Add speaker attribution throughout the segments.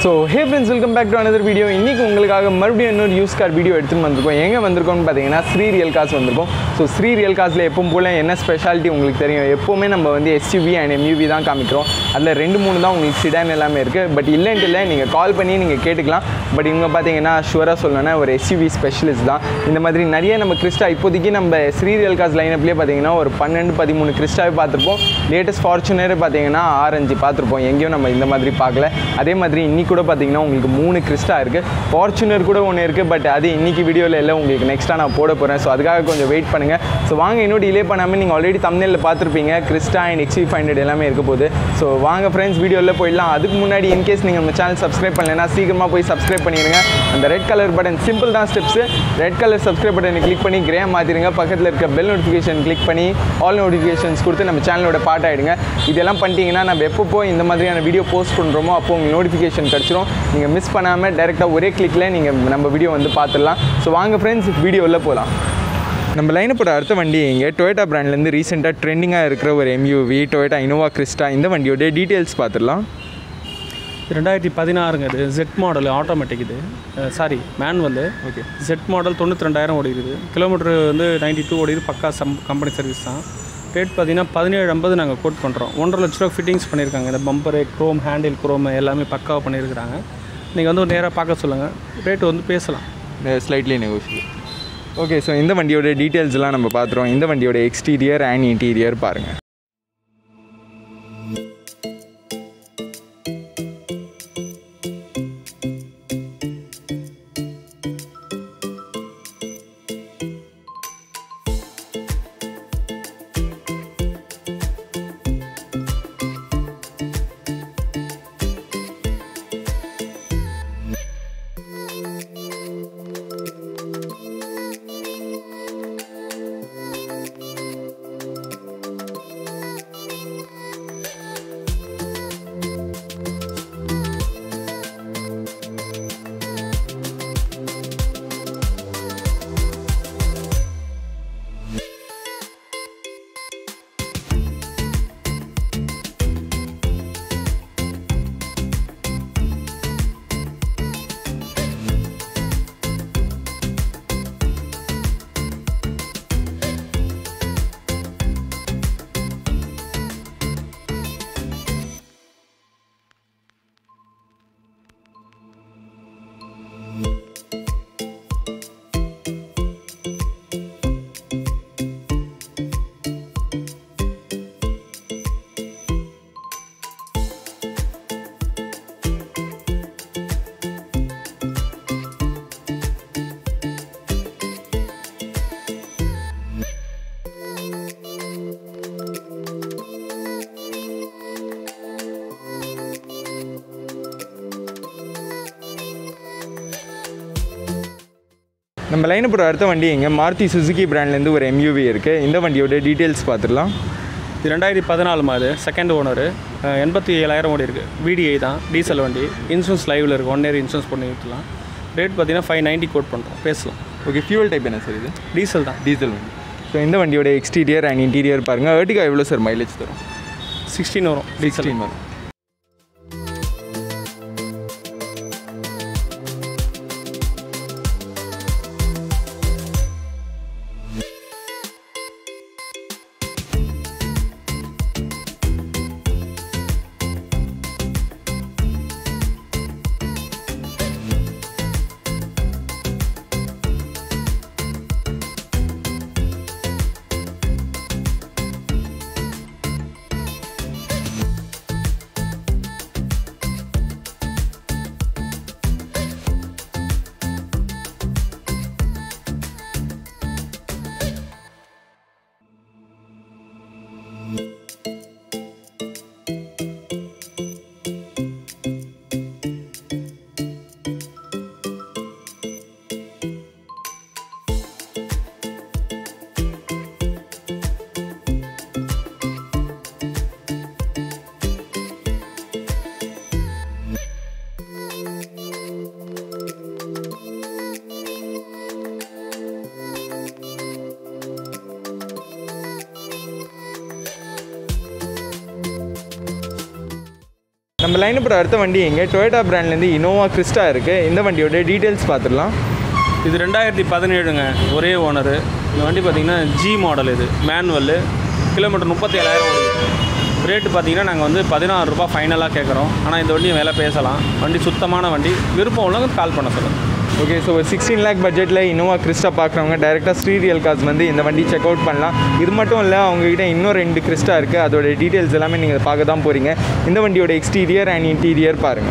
Speaker 1: so hey friends welcome back to another video இன்றைக்கி உங்களுக்காக மறுபடியும் இன்னொரு யூஸ் கார் வீடியோ எடுத்துன்னு வந்திருக்கோம் எங்கே வந்திருக்கோம்னு பார்த்தீங்கன்னா ஸ்ரீ ரியல் கார்ஸ் வந்திருக்கோம் ஸோ ஸ்ரீ ரியல் கார்ஸில் எப்பவும் போல் என்ன ஸ்பெஷாலிட்டி உங்களுக்கு தெரியும் எப்போவுமே நம்ம வந்து எஸ்யூவி அண்ட் எம்யூவி தான் காமிக்கிறோம் அதில் ரெண்டு மூணு தான் உங்களுக்கு சிடான் எல்லாமே இருக்குது பட் இல்லைன்ட்டு இல்லை நீங்கள் கால் பண்ணி நீங்கள் கேட்டுக்கலாம் பட் இவங்க பார்த்தீங்கன்னா ஷுவராக சொல்லணும்னா ஒரு எஸ்யூவி ஸ்பெஷலிஸ்ட் தான் இந்த மாதிரி நிறைய நம்ம கிறிஸ்டா இப்போதைக்கு நம்ம ஸ்ரீ ரியல் கார்ஸ் லைனப்லேயே பார்த்தீங்கன்னா ஒரு பன்னெண்டு பதிமூணு கிறிஸ்டாவே பார்த்துருப்போம் லேட்டஸ்ட் ஃபார்ச்சுனர் பார்த்தீங்கன்னா ஆரஞ்சு பார்த்துருப்போம் எங்கேயும் நம்ம இந்த மாதிரி பார்க்கல அதே மாதிரி இன்னைக்கு கூட பார்த்தீங்கன்னா உங்களுக்கு மூணு கிறிஸ்டா இருக்குது ஃபார்ச்சுனர் கூட ஒன்று இருக்குது பட் அது இன்னைக்கு வீடியோவில் இல்லை உங்களுக்கு நெக்ஸ்ட்டாக நான் போட போகிறேன் ஸோ அதுக்காக கொஞ்சம் வெயிட் பண்ணுங்கள் ஸோ வாங்க இன்னும் டிலே பண்ணாமல் நீங்கள் ஆல்ரெடி தமிழில் பார்த்துருப்பீங்க Crysta and XV five hundred எல்லாமே இருக்க போகுது ஸோ வாங்க ஃப்ரெண்ட்ஸ் வீடியோவில் போயிடலாம் அதுக்கு முன்னாடி இன்கேஸ் நீங்கள் நம்ம சேனல் சப்ஸ்கிரைப் பண்ணலைன்னா சீக்கிரமாக போய் சப்ஸ்கிரைப் பண்ணிடுங்க அந்த ரெட் கலர் பட்டன் சிம்பிள் தான் ஸ்டெப்ஸு ரெட் கலர் சப்ஸ்கிரைப் பட்டனை கிளிக் பண்ணி கிரே மாற்றிடுங்க பக்கத்தில் இருக்க பெல் நோட்டிஃபிகேஷன் கிளிக் பண்ணி ஆல் நோட்டிஃபிகேஷன்ஸ் கொடுத்து நம்ம சேனலோட பார்ட் ஆகிடுங்க இதெல்லாம் பண்ணிட்டீங்கன்னா நம்ம எப்பப்போ இந்த மாதிரியான வீடியோ போஸ்ட் பண்ணுறோமோ அப்போ உங்களுக்கு நோட்டிஃபிகேஷன் கிடச்சிரும் நீங்கள் மிஸ் பண்ணாமல் டேரெக்டாக ஒரே கிளிக்கில் நீங்கள் நம்ம வீடியோ வந்து பார்த்துடலாம் ஸோ வாங்க ஃப்ரெண்ட்ஸ் வீடியோவில் போகலாம் நம்ம லைனப்போட அடுத்த வண்டி இங்கே டொயோட்டா பிராண்ட்லேருந்து ரீசெண்டாக ட்ரெண்டிங்காக இருக்கிற ஒரு எம்யூவி டொயோட்டா இனோவா கிறிஸ்டா இந்த வண்டியோட டீட்டெயில்ஸ் பார்த்துடலாம்
Speaker 2: ரெண்டாயிரத்தி பதினாறுங்க இது ஜெட் மாடல் ஆட்டோமேட்டிக் இது sorry manual
Speaker 1: okay
Speaker 2: jet model தொண்ணூற்றி ரெண்டாயிரம் ஓடிக்குது கிலோமீட்டர் வந்து நைன்டி டூ ஓடிது பக்கா சம் கம்பெனி சர்வீஸ் தான் ரேட் பார்த்தீங்கன்னா பதினேழு ஐம்பது நாங்கள் கோட் பண்ணுறோம் ஒன்றரை லட்ச ரூபா ஃபிட்டிங்ஸ் பண்ணியிருக்காங்க இந்த பம்பரு க்ரோம் ஹேண்டில் க்ரோம் எல்லாமே பக்காவாக பண்ணியிருக்கிறாங்க நீங்கள் வந்து நேராக பார்க்க சொல்லுங்கள் ரேட்டு வந்து பேசலாம்
Speaker 1: ஸ்லைட்லி நெகோஷியல் ஓகே ஸோ இந்த வண்டியோட டீட்டெயில்ஸ்லாம் நம்ம பார்த்துருவோம் இந்த வண்டியோட எக்ஸ்டீரியர் அண்ட் இன்டீரியர் பாருங்கள் நம்ம லைனப்போட அடுத்த வண்டி இங்கே மாருதி சுசுகி பிராண்ட்லேருந்து ஒரு எம்யூவி இருக்குது இந்த வண்டியோட டீட்டெயில்ஸ் பார்த்துடலாம்
Speaker 2: இது ரெண்டாயிரத்தி பதினாலு மாதிரி செகண்ட் ஓனர் எண்பத்தி ஏழாயிரம் ஓடி இருக்குது விடிஐ தான் டீசல் வண்டி இன்சூரன்ஸ் லைவில் இருக்குது ஒன் இயர் இன்சூரன்ஸ் பண்ணி விட்டுலாம் ரேட் பார்த்தீங்கன்னா ஃபைவ் நைன்ட்டி கோட் பண்ணுறோம் பேசலாம்
Speaker 1: ஓகே ஃபியூல் டைப் என்ன சார் இது
Speaker 2: டீசல் தான்
Speaker 1: டீசல் வண்டி ஸோ இந்த வண்டியோட எக்ஸ்டீரியர் அண்ட் இன்டீரியர் பாருங்கள் ஏர்டிகா எவ்வளோ சார் மைலேஜ் தரும்
Speaker 2: சிக்ஸ்டீன் வரும் டீசல்
Speaker 1: சிக்ஸ்டீன் வரும் நம்ம லைன் அப்புறம் அடுத்த வண்டி எங்கே டொயோட்டா பிராண்ட்லேருந்து இனோவா கிறிஸ்டா இருக்குது இந்த வண்டியோட டீட்டெயில்ஸ் பார்த்துடலாம்
Speaker 2: இது ரெண்டாயிரத்தி பதினேழுங்க ஒரே ஓனரு இந்த வண்டி பார்த்தீங்கன்னா ஜி மாடல் இது மேனுவல் கிலோமீட்டர் முப்பத்தி ஏழாயிரம் ஓடுது ரேட்டு பார்த்தீங்கன்னா நாங்கள் வந்து பதினாறு ரூபாய் ஃபைனலாக கேட்குறோம் ஆனால் இந்த வண்டி விலை பேசலாம் வண்டி சுத்தமான வண்டி விருப்பம் உள்ளவங்க கால் பண்ண சொல்லுங்கள்
Speaker 1: ஓகே ஸோ ஒரு சிக்ஸ்டீன் லேக் பட்ஜெட்டில் இனோவா கிறிஸ்டா பார்க்குறவங்க டேரெக்டாக ஸ்ரீரியல் காஸ் வந்து இந்த வண்டி செக் அவுட் பண்ணலாம் இது மட்டும் இல்லை அவங்ககிட்ட இன்னும் ரெண்டு கிறிஸ்டா இருக்குது அதோட டீட்டெயில்ஸ் எல்லாமே நீங்கள் பார்க்க தான் போகிறீங்க இந்த வண்டியோட எக்ஸ்டீரியர் அண்ட் இன்டீரியர் பாருங்கள்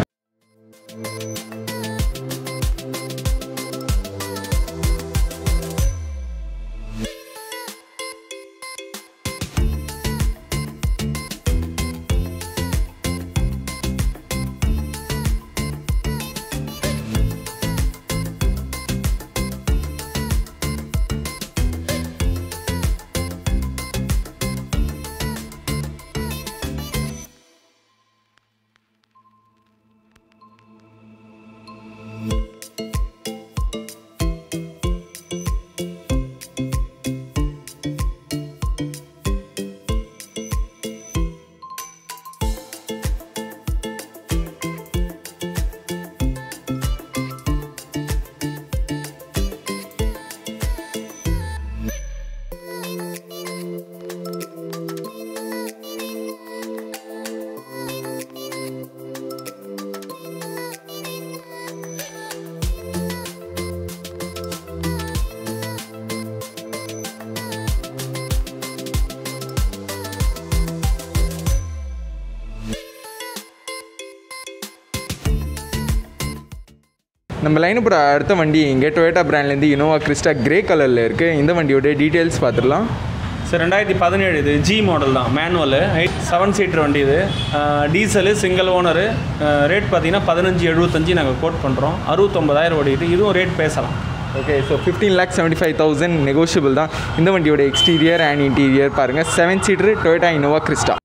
Speaker 1: நம்ம லைன் அப்புறம் அடுத்த வண்டி இங்கே டொயோட்டா பிராண்ட்லேருந்து இனோவா கிறிஸ்டா கிரே கலரில் இருக்குது இந்த வண்டியோட டீட்டெயில்ஸ் பார்த்துடலாம்
Speaker 2: சார் ரெண்டாயிரத்தி பதினேழு இது ஜி மாடல் தான் மேனுவல் செவன் சீட்டர் வண்டி இது டீசலு சிங்கிள் ஓனரு ரேட் பார்த்தீங்கன்னா பதினஞ்சு எழுபத்தஞ்சு நாங்கள் கோட் பண்ணுறோம் அறுபத்தொம்பதாயிரம் ஓடிட்டு இதுவும் ரேட் பேசலாம்
Speaker 1: okay so fifteen lakh seventy five thousand negotiable தான் இந்த வண்டியோட எக்ஸ்டீரியர் அண்ட் இன்டீரியர் பாருங்கள் seven seater Toyota Innova Crysta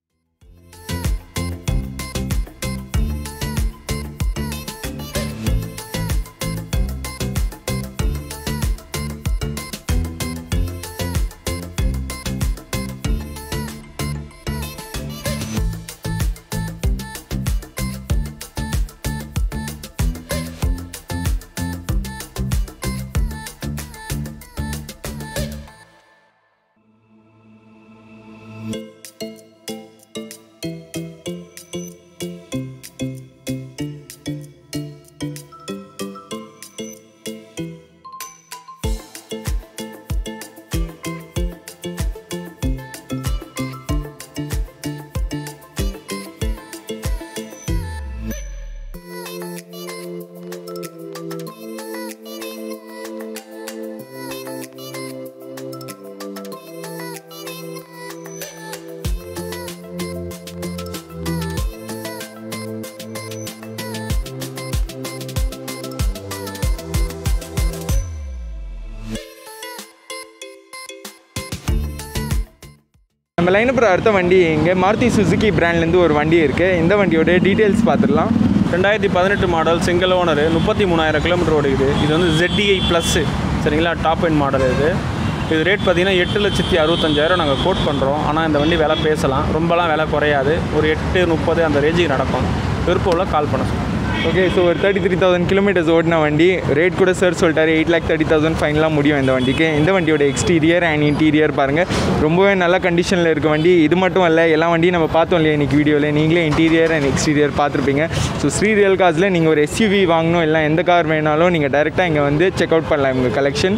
Speaker 1: நம்ம லைன் அப்புறம் அடுத்த வண்டி இங்கே மாருதி சுசுகி பிராண்ட்லேருந்து ஒரு வண்டி இருக்குது இந்த வண்டியோட டீட்டெயில்ஸ் பார்த்துடலாம்
Speaker 2: ரெண்டாயிரத்தி பதினெட்டு மாடல் சிங்கிள் ஓனரு முப்பத்தி மூணாயிரம் கிலோமீட்டர் ஓடிக்குது இது வந்து ZDI ப்ளஸ்ஸு சரிங்களா டாப் எண்ட் மாடல் இது இது ரேட் பார்த்தீங்கன்னா எட்டு லட்சத்தி அறுபத்தஞ்சாயிரம் நாங்கள் கோட் பண்ணுறோம் ஆனால் இந்த வண்டி விலை பேசலாம் ரொம்பலாம் விலை குறையாது ஒரு எட்டு முப்பது அந்த ரேஞ்சுக்கு நடக்கும் விருப்பம் உள்ள கால் பண்ண சொல்லுங்கள்
Speaker 1: ஓகே ஸோ ஒரு தேர்ட்டி த்ரீ தௌசண்ட் கிலோமீட்டர்ஸ் ஓடின வண்டி ரேட் கூட சார் சொல்லிட்டாரு எயிட் லேக் தேர்ட்டி தௌசண்ட் ஃபைனலாக முடியும் இந்த வண்டிக்கு இந்த வண்டியோட எக்ஸ்டீரியர் அண்ட் இன்டீரியர் பாருங்கள் ரொம்பவே நல்ல கண்டிஷனில் இருக்க வண்டி இது மட்டும் இல்லை எல்லா வண்டியும் நம்ம பார்த்தோம் இல்லையா இன்றைக்கி வீடியோவில் நீங்களே இன்டீரியர் அண்ட் எக்ஸ்டீரியர் பார்த்துருப்பீங்க ஸோ ஸ்ரீ ரியல் காசில் நீங்கள் ஒரு எஸ்யூவி வாங்கணும் இல்லை எந்த கார் வேணாலும் நீங்கள் டேரெக்டாக இங்கே வந்து செக் அவுட் பண்ணலாம் உங்கள் கலெக்ஷன்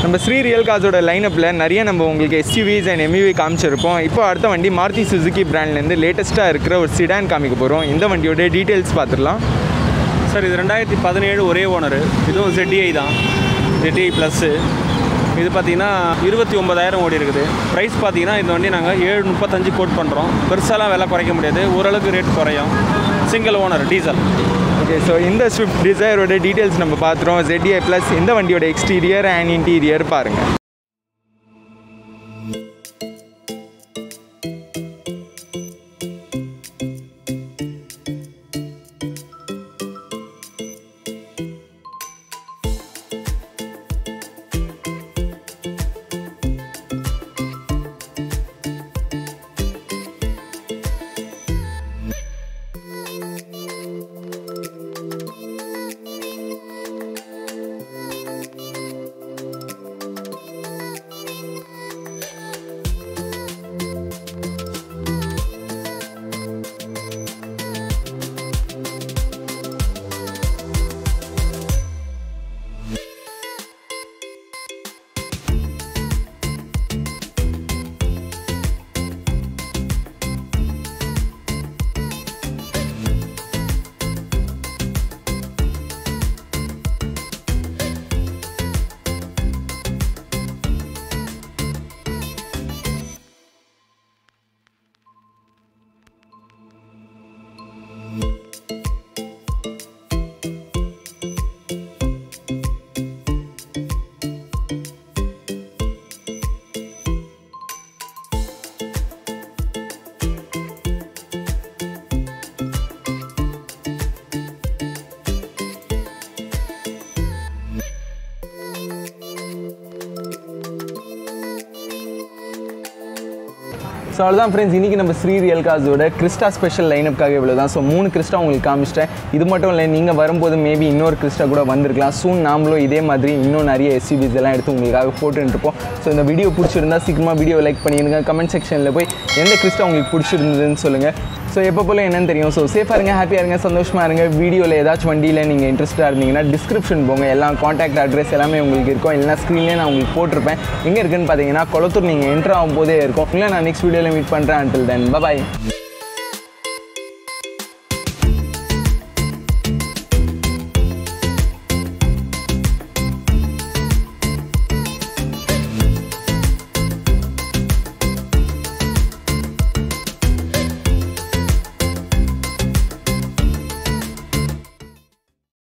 Speaker 1: நம்ம ஸ்ரீ ரியல் கார்ஸோட லைனப்பில் நிறைய நம்ம உங்களுக்கு எஸ்யூவிஸ் அண்ட் எம்யூவி காமிச்சிருப்போம் இப்போ அடுத்த வண்டி மாருதி சுசுகி பிராண்ட்லேருந்து லேட்டஸ்ட்டாக இருக்கிற ஒரு சிடான் காமிக்க போகிறோம் இந்த வண்டியோட டீட்டெயில்ஸ் பார்த்துடலாம்
Speaker 2: சார் இது ரெண்டாயிரத்தி பதினேழு ஒரே ஓனரு இதுவும் ZDI தான் ZDI ப்ளஸ்ஸு இது பார்த்தீங்கன்னா இருபத்தி ஒன்பதாயிரம் ஓடி இருக்குது ப்ரைஸ் பார்த்தீங்கன்னா இந்த வண்டி நாங்கள் ஏழு முப்பத்தஞ்சு கோட் பண்ணுறோம் பெருசாலாம் விலை குறைக்க முடியாது ஓரளவுக்கு ரேட் குறையும் single owner diesel
Speaker 1: okay so இந்த ஸ்விஃப்ட் டிசைரோட டீட்டெயில்ஸ் நம்ம பார்த்துறோம் ZDI ப்ளஸ் இந்த வண்டியோட எக்ஸ்டீரியர் அண்ட் இன்டீரியர் பாருங்கள் ஸோ அவ்வளோதான் ஃப்ரெண்ட்ஸ் இன்றைக்கி நம்ம ஸ்ரீ ரியல் கார்ஸோட கிறிஸ்டா ஸ்பெஷல் லைனப்காக இவ்வளோ தான் ஸோ மூணு கிறிஸ்டா உங்களுக்கு காமிச்சிட்டேன் இது மட்டும் இல்லை நீங்கள் வரும்போது மேபி இன்னொரு கிறிஸ்டா கூட வந்திருக்கலாம் சூன் நாமளும் இதே மாதிரி இன்னும் நிறைய எஸ்யூபிஸ் எல்லாம் எடுத்து உங்களுக்காக போட்டுருப்போம் ஸோ இந்த வீடியோ பிடிச்சிருந்தா சீக்கிரமாக வீடியோ லைக் பண்ணிடுங்க கமெண்ட் செக்ஷனில் போய் எந்த கிறிஸ்டா உங்களுக்கு பிடிச்சிருந்ததுன்னு சொல்லுங்கள் ஸோ எப்போ போல என்னன்னு தெரியும் ஸோ சேஃபாக இருங்க ஹாப்பியாக இருங்க சந்தோஷமாக இருங்க வீடியோவில் ஏதாச்சும் வண்டியில் நீங்கள் இன்ட்ரெஸ்ட்டாக இருந்தீங்கன்னா டிஸ்கிரிப்ஷன் போங்க எல்லாம் காண்டாக்ட் அட்ரஸ் எல்லாமே உங்களுக்கு இருக்கும் இல்லைனா ஸ்க்ரீன்லேயே நான் உங்களுக்கு போட்டிருப்பேன் எங்கே இருக்குன்னு பார்த்தீங்கன்னா கொளத்தூர் நீங்கள் என்ட்ரு ஆகும் போதே இருக்கும் இல்லை நான் நெக்ஸ்ட் வீடியோவில் மீட் பண்ணுறேன் until then bye bye